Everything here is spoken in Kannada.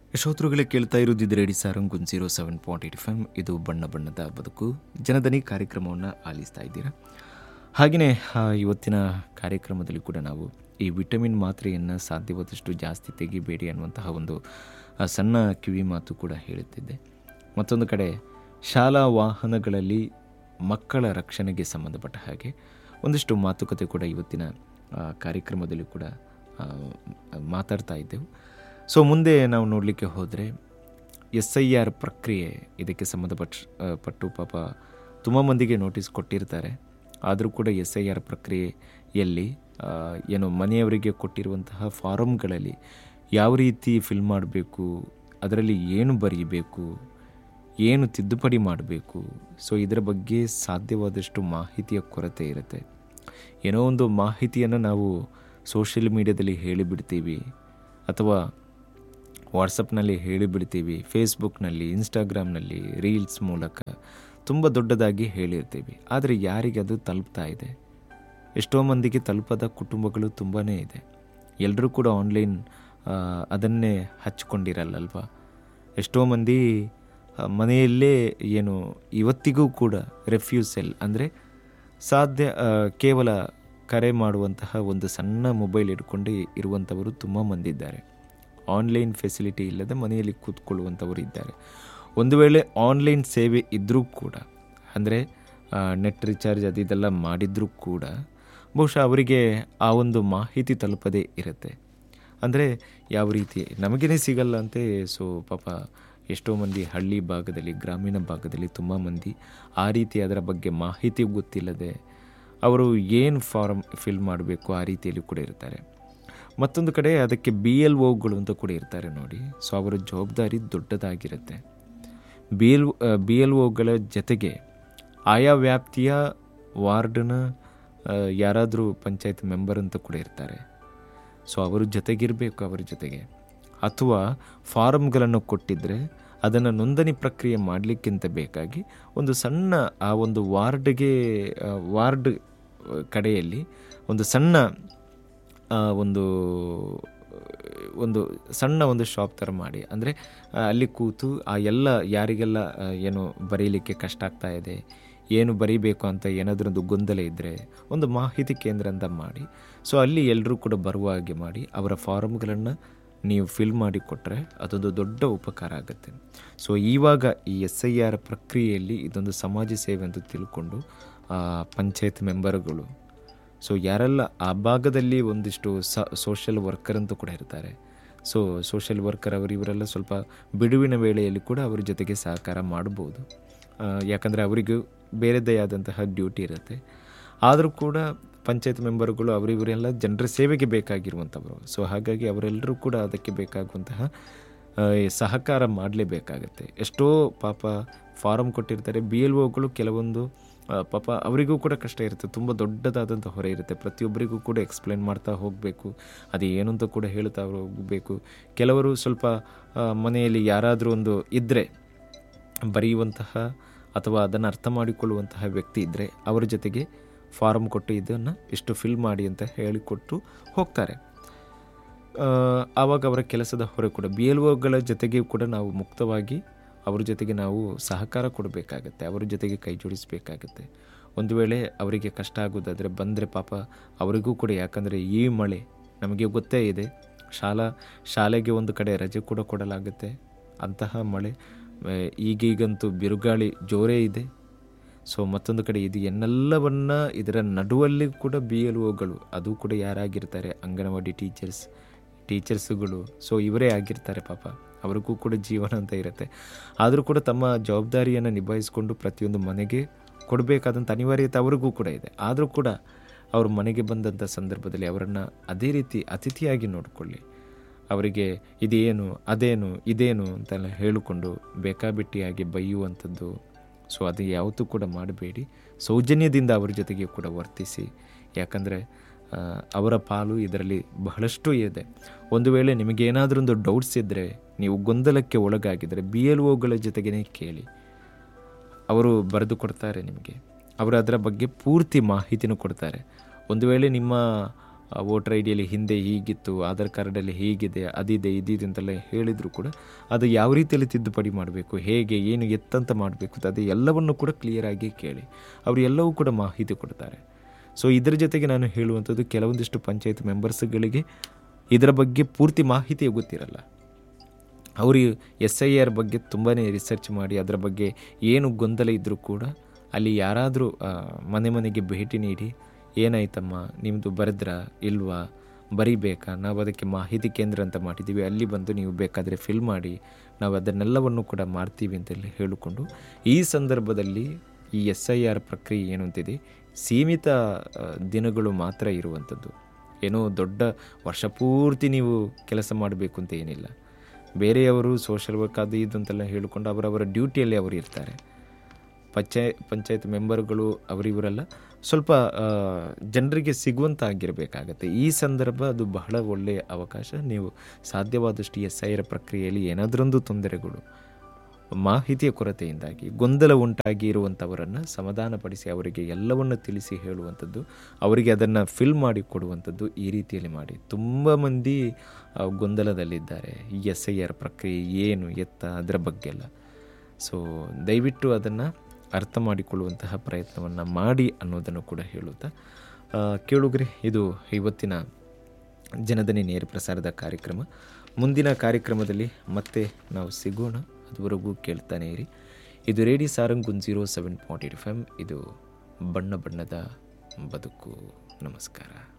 ಶ್ರೋತೃಗಳೇ ಕೇಳ್ತಾ ಇರೋದಿದ್ದು radio Sarang one zero seven point eight F M ಇದು ಬಣ್ಣ ಬಣ್ಣದ ಬದುಕು ಜನದನಿ ಕಾರ್ಯಕ್ರಮವನ್ನು ಆಲಿಸ್ತಾ ಇದ್ದೀರಾ ಹಾಗೆಯೇ ಆ, ಇವತ್ತಿನ ಕಾರ್ಯಕ್ರಮದಲ್ಲಿ ಕೂಡ ನಾವು ಈ ವಿಟಮಿನ್ ಮಾತ್ರೆಯನ್ನು ಸಾಧ್ಯವಾದಷ್ಟು ಜಾಸ್ತಿ ತೆಗಿಬೇಡಿ ಅನ್ನುವಂತಹ ಒಂದು ಆ, ಸಣ್ಣ ಕಿವಿ ಮಾತು ಕೂಡ ಹೇಳುತ್ತಿದ್ದೆ ಮತ್ತೊಂದು ಕಡೆ ಶಾಲಾ ವಾಹನಗಳಲ್ಲಿ ಮಕ್ಕಳ ರಕ್ಷಣೆಗೆ ಸಂಬಂಧಪಟ್ಟ ಹಾಗೆ ಒಂದಿಷ್ಟು ಮಾತುಕತೆ ಕೂಡ ಇವತ್ತಿನ ಆ, ಕಾರ್ಯಕ್ರಮದಲ್ಲಿ ಕೂಡ ಆ, ಮಾತಾಡ್ತಾ ಇದ್ದೆವು ಸೊ ಮುಂದೆ ನಾವು ನೋಡಲಿಕ್ಕೆ ಹೋದರೆ ಎಸ್ ಐ ಆರ್ ಪ್ರಕ್ರಿಯೆ ಇದಕ್ಕೆ ಸಂಬಂಧಪಟ್ಟ ಆ, ಪಟ್ಟು ಪಾಪ ತುಂಬ ಮಂದಿಗೆ ನೋಟಿಸ್ ಕೊಟ್ಟಿರ್ತಾರೆ ಆದರೂ ಕೂಡ ಎಸ್ ಐ ಆರ್ ಪ್ರಕ್ರಿಯೆಯಲ್ಲಿ ಆ, ಏನು ಮನೆಯವರಿಗೆ ಕೊಟ್ಟಿರುವಂತಹ ಫಾರಮ್ಗಳಲ್ಲಿ ಯಾವ ರೀತಿ ಫಿಲ್ ಮಾಡಬೇಕು ಅದರಲ್ಲಿ ಏನು ಬರೀಬೇಕು ಏನು ತಿದ್ದುಪಡಿ ಮಾಡಬೇಕು ಸೊ ಇದರ ಬಗ್ಗೆ ಸಾಧ್ಯವಾದಷ್ಟು ಮಾಹಿತಿಯ ಕೊರತೆ ಇರುತ್ತೆ ಏನೋ ಒಂದು ಮಾಹಿತಿಯನ್ನು ನಾವು ಸೋಷಿಯಲ್ ಮೀಡಿಯಾದಲ್ಲಿ ಹೇಳಿಬಿಡ್ತೀವಿ ಅಥವಾ ವಾಟ್ಸಪ್ನಲ್ಲಿ ಹೇಳಿಬಿಡ್ತೀವಿ ಫೇಸ್ಬುಕ್ನಲ್ಲಿ ಇನ್ಸ್ಟಾಗ್ರಾಮ್ನಲ್ಲಿ ರೀಲ್ಸ್ ಮೂಲಕ ತುಂಬ ದೊಡ್ಡದಾಗಿ ಹೇಳಿರ್ತೀವಿ ಆದರೆ ಯಾರಿಗೆ ಅದು ತಲುಪ್ತಾ ಇದೆ ಎಷ್ಟೋ ಮಂದಿಗೆ ತಲುಪದ ಕುಟುಂಬಗಳು ತುಂಬಾ ಇದೆ ಎಲ್ಲರೂ ಕೂಡ ಆನ್ಲೈನ್ ಅದನ್ನೇ ಹಚ್ಕೊಂಡಿರಲ್ಲಲ್ವಾ ಎಷ್ಟೋ ಮಂದಿ ಆ, ಮನೆಯಲ್ಲೇ ಏನು ಇವತ್ತಿಗೂ ಕೂಡ ರೆಫ್ಯೂಸೆಲ್ ಅಂದರೆ ಸಾಧ್ಯ ಆ, ಕೇವಲ ಕರೆ ಮಾಡುವಂತಹ ಒಂದು ಸಣ್ಣ ಮೊಬೈಲ್ ಇಟ್ಕೊಂಡು ಇರುವಂಥವರು ತುಂಬ ಮಂದಿ ಇದ್ದಾರೆ ಆನ್ಲೈನ್ ಫೆಸಿಲಿಟಿ ಇಲ್ಲದೆ ಮನೆಯಲ್ಲಿ ಕೂತ್ಕೊಳ್ಳುವಂಥವರು ಇದ್ದಾರೆ ಒಂದು ವೇಳೆ ಆನ್ಲೈನ್ ಸೇವೆ ಇದ್ದರೂ ಕೂಡ ಅಂದರೆ ನೆಟ್ ರಿಚಾರ್ಜ್ ಅದು ಇದೆಲ್ಲ ಮಾಡಿದ್ರೂ ಕೂಡ ಬಹುಶಃ ಅವರಿಗೆ ಆ ಒಂದು ಮಾಹಿತಿ ತಲುಪದೇ ಇರುತ್ತೆ ಅಂದರೆ ಯಾವ ರೀತಿ ನಮಗೇನೆ ಸಿಗಲ್ಲ ಅಂತೆ ಸೊ ಪಾಪ ಎಷ್ಟೋ ಮಂದಿ ಹಳ್ಳಿ ಭಾಗದಲ್ಲಿ ಗ್ರಾಮೀಣ ಭಾಗದಲ್ಲಿ ತುಂಬ ಮಂದಿ ಆ ರೀತಿ ಅದರ ಬಗ್ಗೆ ಮಾಹಿತಿ ಗೊತ್ತಿಲ್ಲದೆ ಅವರು ಏನು ಫಾರಮ್ ಫಿಲ್ ಮಾಡಬೇಕು ಆ ರೀತಿಯಲ್ಲಿ ಕೂಡ ಇರ್ತಾರೆ ಮತ್ತೊಂದು ಕಡೆ ಅದಕ್ಕೆ ಬಿ ಎಲ್ ಒಗಳು ಅಂತ ಕೂಡ ಇರ್ತಾರೆ ನೋಡಿ ಸೊ ಅವರ ಜವಾಬ್ದಾರಿ ದೊಡ್ಡದಾಗಿರುತ್ತೆ ಬಿ ಎಲ್ ಬಿ ಎಲ್ ಒಗಳ ಜೊತೆಗೆ ಆಯಾ ವ್ಯಾಪ್ತಿಯ ವಾರ್ಡ್ನ ಆ, ಯಾರಾದರೂ ಪಂಚಾಯತ್ ಮೆಂಬರ್ ಅಂತ ಕೂಡ ಇರ್ತಾರೆ ಸೊ ಅವರು ಜೊತೆಗಿರಬೇಕು ಅವರ ಜೊತೆಗೆ ಅಥವಾ ಫಾರಮ್ಗಳನ್ನು ಕೊಟ್ಟಿದ್ದರೆ ಅದನ್ನು ನೋಂದಣಿ ಪ್ರಕ್ರಿಯೆ ಮಾಡಲಿಕ್ಕಿಂತ ಬೇಕಾಗಿ ಒಂದು ಸಣ್ಣ ಆ ಒಂದು ವಾರ್ಡ್ಗೆ ಆ, ವಾರ್ಡ್ ಆ, ಕಡೆಯಲ್ಲಿ ಒಂದು ಸಣ್ಣ ಆ, ಒಂದು ಒಂದು ಸಣ್ಣ ಒಂದು ಶಾಪ್ ಥರ ಮಾಡಿ ಅಂದರೆ ಅಲ್ಲಿ ಕೂತು ಆ ಎಲ್ಲ ಯಾರಿಗೆಲ್ಲ ಆ, ಏನು ಬರೀಲಿಕ್ಕೆ ಕಷ್ಟ ಆಗ್ತಾ ಇದೆ ಏನು ಬರೀಬೇಕು ಅಂತ ಏನಾದರೂ ಒಂದು ಗೊಂದಲ ಇದ್ದರೆ ಒಂದು ಮಾಹಿತಿ ಕೇಂದ್ರ ಅಂತ ಮಾಡಿ ಸೊ ಅಲ್ಲಿ ಎಲ್ಲರೂ ಕೂಡ ಬರುವ ಹಾಗೆ ಮಾಡಿ ಅವರ ಫಾರಮ್ಗಳನ್ನು ನೀವು ಫಿಲ್ ಮಾಡಿ ಕೊಟ್ಟರೆ ಅದೊಂದು ದೊಡ್ಡ ಉಪಕಾರ ಆಗುತ್ತೆ ಸೊ ಇವಾಗ ಈ ಎಸ್ ಐ ಆರ್ ಪ್ರಕ್ರಿಯೆಯಲ್ಲಿ ಇದೊಂದು ಸಮಾಜ ಸೇವೆ ಅಂತ ತಿಳ್ಕೊಂಡು ಆ, ಪಂಚಾಯತ್ ಮೆಂಬರ್ಗಳು ಸೊ ಯಾರೆಲ್ಲ ಆ ಭಾಗದಲ್ಲಿ ಒಂದಿಷ್ಟು ಸ ಸೋಷಿಯಲ್ ವರ್ಕರ್ ಅಂತ ಕೂಡ ಇರ್ತಾರೆ ಸೊ ಸೋಷಿಯಲ್ ವರ್ಕರ್ ಅವರು ಇವರೆಲ್ಲ ಸ್ವಲ್ಪ ಬಿಡುವಿನ ವೇಳೆಯಲ್ಲಿ ಕೂಡ ಅವ್ರ ಜೊತೆಗೆ ಸಹಕಾರ ಮಾಡ್ಬೋದು ಆ, ಯಾಕಂದರೆ ಅವರಿಗೂ ಬೇರೆದೇ ಆದಂತಹ ಡ್ಯೂಟಿ ಇರುತ್ತೆ ಆದರೂ ಕೂಡ ಪಂಚಾಯತ್ ಮೆಂಬರ್ಗಳು ಅವರಿವರೆಲ್ಲ ಜನರ ಸೇವೆಗೆ ಬೇಕಾಗಿರುವಂಥವರು ಸೊ ಹಾಗಾಗಿ ಅವರೆಲ್ಲರೂ ಕೂಡ ಅದಕ್ಕೆ ಬೇಕಾಗುವಂತಹ ಆ, ಈ ಸಹಕಾರ ಮಾಡಲೇಬೇಕಾಗತ್ತೆ ಎಷ್ಟೋ ಪಾಪ ಫಾರಮ್ ಕೊಟ್ಟಿರ್ತಾರೆ ಬಿ ಎಲ್ ಒಗಳು ಕೆಲವೊಂದು ಆ, ಪಾಪ ಅವರಿಗೂ ಕೂಡ ಕಷ್ಟ ಇರುತ್ತೆ ತುಂಬ ದೊಡ್ಡದಾದಂಥ ಹೊರೆ ಇರುತ್ತೆ ಪ್ರತಿಯೊಬ್ಬರಿಗೂ ಕೂಡ ಎಕ್ಸ್ಪ್ಲೇನ್ ಮಾಡ್ತಾ ಹೋಗಬೇಕು ಅದು ಏನು ಅಂತ ಕೂಡ ಹೇಳ್ತಾ ಹೋಗಬೇಕು ಕೆಲವರು ಸ್ವಲ್ಪ ಆ, ಮನೆಯಲ್ಲಿ ಯಾರಾದರೂ ಒಂದು ಇದ್ದರೆ ಬರೆಯುವಂತಹ ಅಥವಾ ಅದನ್ನು ಅರ್ಥ ಮಾಡಿಕೊಳ್ಳುವಂತಹ ವ್ಯಕ್ತಿ ಇದ್ದರೆ ಅವರ ಜೊತೆಗೆ ಫಾರಮ್ ಕೊಟ್ಟು ಇದನ್ನು ಇಷ್ಟು ಫಿಲ್ ಮಾಡಿ ಅಂತ ಹೇಳಿಕೊಟ್ಟು ಹೋಗ್ತಾರೆ ಆ, ಆವಾಗ ಅವರ ಕೆಲಸದ ಹೊರೆ ಕೂಡ ಬಿ ಎಲ್ ಒಗಳ ಜೊತೆಗೆ ಕೂಡ ನಾವು ಮುಕ್ತವಾಗಿ ಅವ್ರ ಜೊತೆಗೆ ನಾವು ಸಹಕಾರ ಕೊಡಬೇಕಾಗತ್ತೆ ಅವರ ಜೊತೆಗೆ ಕೈ ಜೋಡಿಸಬೇಕಾಗತ್ತೆ ಒಂದು ವೇಳೆ ಅವರಿಗೆ ಕಷ್ಟ ಆಗೋದಾದರೆ ಬಂದರೆ ಪಾಪ ಅವರಿಗೂ ಕೂಡ ಯಾಕಂದರೆ ಈ ಮಳೆ ನಮಗೆ ಗೊತ್ತೇ ಇದೆ ಶಾಲಾ ಶಾಲೆಗೆ ಒಂದು ಕಡೆ ರಜೆ ಕೂಡ ಕೊಡಲಾಗುತ್ತೆ ಅಂತಹ ಮಳೆ ಆ, ಈಗೀಗಂತೂ ಬಿರುಗಾಳಿ ಜೋರೇ ಇದೆ ಸೊ ಮತ್ತೊಂದು ಕಡೆ ಇದು ಎನ್ನೆಲ್ಲವನ್ನ ಇದರ ನಡುವಲ್ಲಿ ಕೂಡ ಬಿ ಎಲ್ ಒಗಳು ಅದು ಕೂಡ ಯಾರಾಗಿರ್ತಾರೆ ಅಂಗನವಾಡಿ ಟೀಚರ್ಸ್ ಟೀಚರ್ಸುಗಳು ಸೊ ಇವರೇ ಆಗಿರ್ತಾರೆ ಪಾಪ ಅವ್ರಿಗೂ ಕೂಡ ಜೀವನ ಅಂತ ಇರುತ್ತೆ ಆದರೂ ಕೂಡ ತಮ್ಮ ಜವಾಬ್ದಾರಿಯನ್ನು ನಿಭಾಯಿಸಿಕೊಂಡು ಪ್ರತಿಯೊಂದು ಮನೆಗೆ ಕೊಡಬೇಕಾದಂಥ ಅನಿವಾರ್ಯತೆ ಅವ್ರಿಗೂ ಕೂಡ ಇದೆ ಆದರೂ ಕೂಡ ಅವ್ರ ಮನೆಗೆ ಬಂದಂಥ ಸಂದರ್ಭದಲ್ಲಿ ಅವರನ್ನು ಅದೇ ರೀತಿ ಅತಿಥಿಯಾಗಿ ನೋಡಿಕೊಳ್ಳಿ ಅವರಿಗೆ ಇದೇನು ಅದೇನು ಇದೇನು ಅಂತೆಲ್ಲ ಹೇಳಿಕೊಂಡು ಬೇಕಾಬಿಟ್ಟಿಯಾಗಿ ಬೈಯುವಂಥದ್ದು ಸೊ ಅದು ಯಾವತ್ತೂ ಕೂಡ ಮಾಡಬೇಡಿ ಸೌಜನ್ಯದಿಂದ ಅವರ ಜೊತೆಗೆ ಕೂಡ ವರ್ತಿಸಿ ಯಾಕಂದರೆ ಆ, ಅವರ ಪಾಲು ಇದರಲ್ಲಿ ಬಹಳಷ್ಟು ಇದೆ ಒಂದು ವೇಳೆ ನಿಮಗೇನಾದರೂ ಒಂದು ಡೌಟ್ಸ್ ಇದ್ದರೆ ನೀವು ಗೊಂದಲಕ್ಕೆ ಒಳಗಾಗಿದ್ದರೆ ಬಿ ಎಲ್ ಒಗಳ ಜೊತೆಗೇ ಕೇಳಿ ಅವರು ಬರೆದು ಕೊಡ್ತಾರೆ ನಿಮಗೆ ಅವರು ಅದರ ಬಗ್ಗೆ ಪೂರ್ತಿ ಮಾಹಿತಿನೂ ಕೊಡ್ತಾರೆ ಒಂದು ವೇಳೆ ನಿಮ್ಮ ವೋಟರ್ ಐ ಡಿಯಲ್ಲಿ ಹಿಂದೆ ಹೀಗಿತ್ತು ಆಧಾರ್ ಕಾರ್ಡಲ್ಲಿ ಹೀಗಿದೆ ಅದಿದೆ ಇದಿದೆ ಅಂತೆಲ್ಲ ಹೇಳಿದರೂ ಕೂಡ ಅದು ಯಾವ ರೀತಿಯಲ್ಲಿ ತಿದ್ದುಪಡಿ ಮಾಡಬೇಕು ಹೇಗೆ ಏನು ಎತ್ತಂತ ಮಾಡಬೇಕು ಅದು ಎಲ್ಲವನ್ನು ಕೂಡ ಕ್ಲಿಯರಾಗಿ ಕೇಳಿ ಅವರು ಎಲ್ಲವೂ ಕೂಡ ಮಾಹಿತಿ ಕೊಡ್ತಾರೆ ಸೊ ಇದರ ಜೊತೆಗೆ ನಾನು ಹೇಳುವಂಥದ್ದು ಕೆಲವೊಂದಿಷ್ಟು ಪಂಚಾಯತ್ ಮೆಂಬರ್ಸ್ಗಳಿಗೆ ಇದರ ಬಗ್ಗೆ ಪೂರ್ತಿ ಮಾಹಿತಿ ಗೊತ್ತಿರಲ್ಲ ಅವರು ಎಸ್ ಐ ಆರ್ ಬಗ್ಗೆ ತುಂಬಾ ರಿಸರ್ಚ್ ಮಾಡಿ ಅದರ ಬಗ್ಗೆ ಏನು ಗೊಂದಲ ಇದ್ದರೂ ಕೂಡ ಅಲ್ಲಿ ಯಾರಾದರೂ ಮನೆ ಮನೆಗೆ ಭೇಟಿ ನೀಡಿ ಏನಾಯ್ತಮ್ಮ ನಿಮ್ಮದು ಬರೆದ್ರಾ ಇಲ್ವಾ ಬರಿಬೇಕಾ ನಾವು ಅದಕ್ಕೆ ಮಾಹಿತಿ ಕೇಂದ್ರ ಅಂತ ಮಾಡಿದ್ದೀವಿ ಅಲ್ಲಿ ಬಂದು ನೀವು ಬೇಕಾದರೆ ಫಿಲ್ ಮಾಡಿ ನಾವು ಅದನ್ನೆಲ್ಲವನ್ನು ಕೂಡ ಮಾಡ್ತೀವಿ ಅಂತೇಳಿ ಹೇಳಿಕೊಂಡು ಈ ಸಂದರ್ಭದಲ್ಲಿ ಈ ಎಸ್ ಐ ಆರ್ ಪ್ರಕ್ರಿಯೆ ಏನು ಅಂತಿದೆ ಸೀಮಿತ ಆ, ದಿನಗಳು ಮಾತ್ರ ಇರುವಂಥದ್ದು ಏನೋ ದೊಡ್ಡ ವರ್ಷ ಪೂರ್ತಿ ನೀವು ಕೆಲಸ ಮಾಡಬೇಕು ಅಂತ ಏನಿಲ್ಲ ಬೇರೆಯವರು ಸೋಷಲ್ ವರ್ಕ್ ಅದು ಇದು ಅಂತೆಲ್ಲ ಹೇಳಿಕೊಂಡು ಅವರವರ ಡ್ಯೂಟಿಯಲ್ಲಿ ಅವರು ಇರ್ತಾರೆ ಪಂಚಾಯ ಪಂಚಾಯತ್ ಮೆಂಬರ್ಗಳು ಅವರಿವರೆಲ್ಲ ಸ್ವಲ್ಪ ಜನರಿಗೆ ಸಿಗುವಂತ ಆಗಿರಬೇಕಾಗತ್ತೆ ಈ ಸಂದರ್ಭ ಅದು ಬಹಳ ಒಳ್ಳೆಯ ಅವಕಾಶ ನೀವು ಸಾಧ್ಯವಾದಷ್ಟು ಎಸ್ ಐ ಆರ್ ಪ್ರಕ್ರಿಯೆಯಲ್ಲಿ ಏನಾದರೊಂದು ತೊಂದರೆಗಳು ಮಾಹಿತಿಯ ಕೊರತೆಯಿಂದಾಗಿ ಗೊಂದಲ ಉಂಟಾಗಿ ಇರುವಂಥವರನ್ನು ಸಮಾಧಾನಪಡಿಸಿ ಅವರಿಗೆ ಎಲ್ಲವನ್ನು ತಿಳಿಸಿ ಹೇಳುವಂಥದ್ದು ಅವರಿಗೆ ಅದನ್ನು ಫಿಲ್ ಮಾಡಿ ಕೊಡುವಂಥದ್ದು ಈ ರೀತಿಯಲ್ಲಿ ಮಾಡಿ ತುಂಬ ಮಂದಿ ಆ, ಗೊಂದಲದಲ್ಲಿದ್ದಾರೆ ಈ ಎಸ್ ಐ ಆರ್ ಪ್ರಕ್ರಿಯೆ ಏನು ಎತ್ತ ಅದರ ಬಗ್ಗೆ ಎಲ್ಲ ಸೊ ದಯವಿಟ್ಟು ಅದನ್ನು ಅರ್ಥ ಮಾಡಿಕೊಳ್ಳುವಂತಹ ಪ್ರಯತ್ನವನ್ನು ಮಾಡಿ ಅನ್ನೋದನ್ನು ಕೂಡ ಹೇಳುತ್ತಾ ಆ, ಕೇಳುಗ್ರಿ ಇದು ಇವತ್ತಿನ ಜನದನಿ ನೇರ ಪ್ರಸಾರದ ಕಾರ್ಯಕ್ರಮ ಮುಂದಿನ ಕಾರ್ಯಕ್ರಮದಲ್ಲಿ ಮತ್ತೆ ನಾವು ಸಿಗೋಣ ಅದುವರೆಗೂ ಕೇಳ್ತಾನೆ ಇರಿ ಇದು radio Sarang one zero seven point eight F M ಇದು ಬಣ್ಣ ಬಣ್ಣದ ಬದುಕು ನಮಸ್ಕಾರ